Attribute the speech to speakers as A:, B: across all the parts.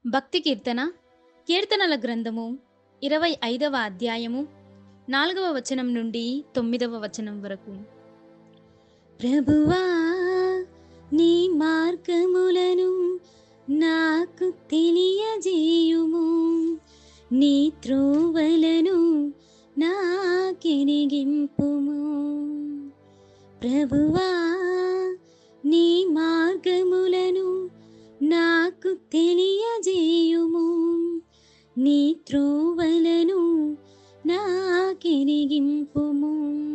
A: భక్తి కీర్తన కీర్తనల గ్రంథము ఇరవై ఐదవ అధ్యాయము నాలుగవ వచనం నుండి తొమ్మిదవ వచనం వరకు ప్రభువా నీ మార్గములను నాకు తెలియజేయుము నీ త్రోవలను నాకెనిగింపుము ప్రభువా నీ మార్గములను నాకు తెలియజేయుము నీ త్రోవలను నాకెనిగింపుము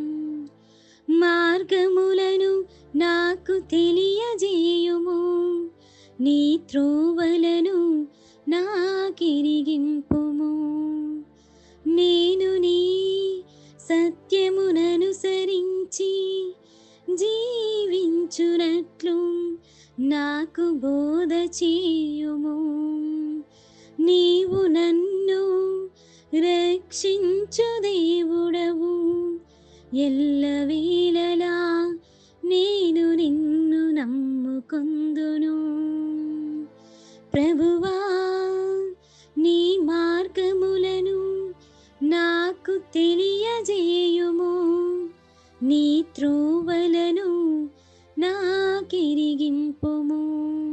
A: మార్గములను నాకు తెలియజేయుము నీ త్రోవలను నాకెరిగింపుము నేను నీ సత్యముననుసరించి జీవించునట్లు నాకు బోధ చేయుము నీవు నన్ను రక్షించు దేవుడవు ఎల్లవేళలా నేను నిన్ను నమ్ముకొందును ప్రభువా నీ మార్గములను నాకు తెలియజేయుము నీ త్రోవలను నాకెరిగింపుము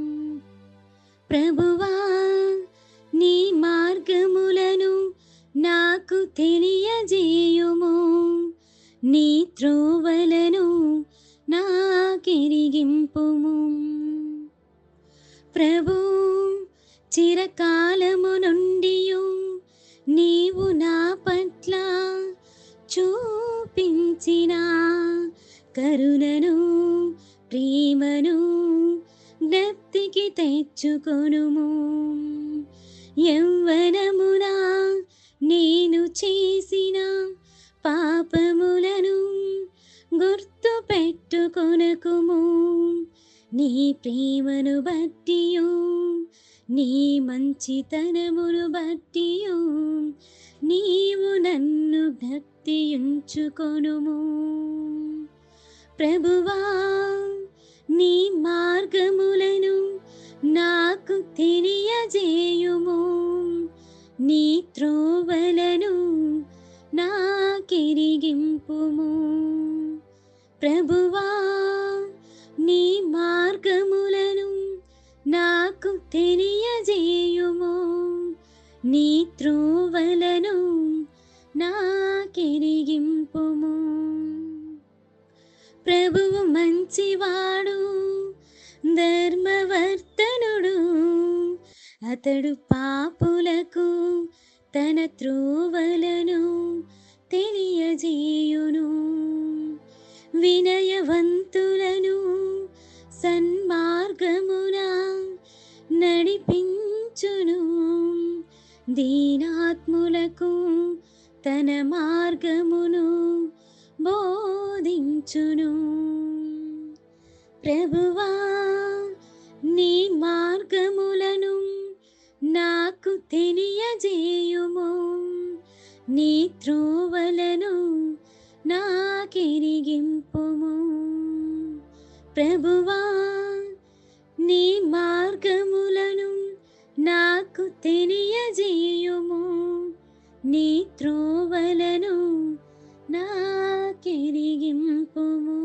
A: ప్రభువా నీ మార్గములను నాకు తెలియజేయుము నీ త్రోవలను నాకెరిగింపుము ప్రభు చిరకాలము నుండి నీవు నా పట్ల చూపించిన కరుణను ప్రేమను జ్ఞప్తికి తెచ్చుకొనుము యవ్వనమునా నేను చేసిన పాపములను గుర్తు పెట్టుకొనకుము నీ ప్రేమను బట్టియు నీ మంచితనమును బట్టియు నీవు నన్ను భక్తియుంచుకొనుము ప్రభువా నీ మార్గములను నాకు తెలియజేయుము నీ త్రోవలను నాకెరిగింపుము ప్రభువా నీ మార్గములను నాకు తెలియజేయుము నీ త్రోవలను నాకెరిగింపుము ప్రభువు మంచివాడు ధర్మవర్తనుడు అతడు పాపులకు తన త్రోవలను తెలియజేయును వినయవంతులను సన్మార్గమున నడిపించును దీనాత్ములకు తన మార్గమును బోధించును ప్రభువా నీ మార్గములను నాకు తెలియజేయుము నీ త్రోవలను నాకెరిగింపుము ప్రభువా నీ మార్గములను నాకు తెలియజేయుము నీ త్రోవలను నాకెరిగింపుము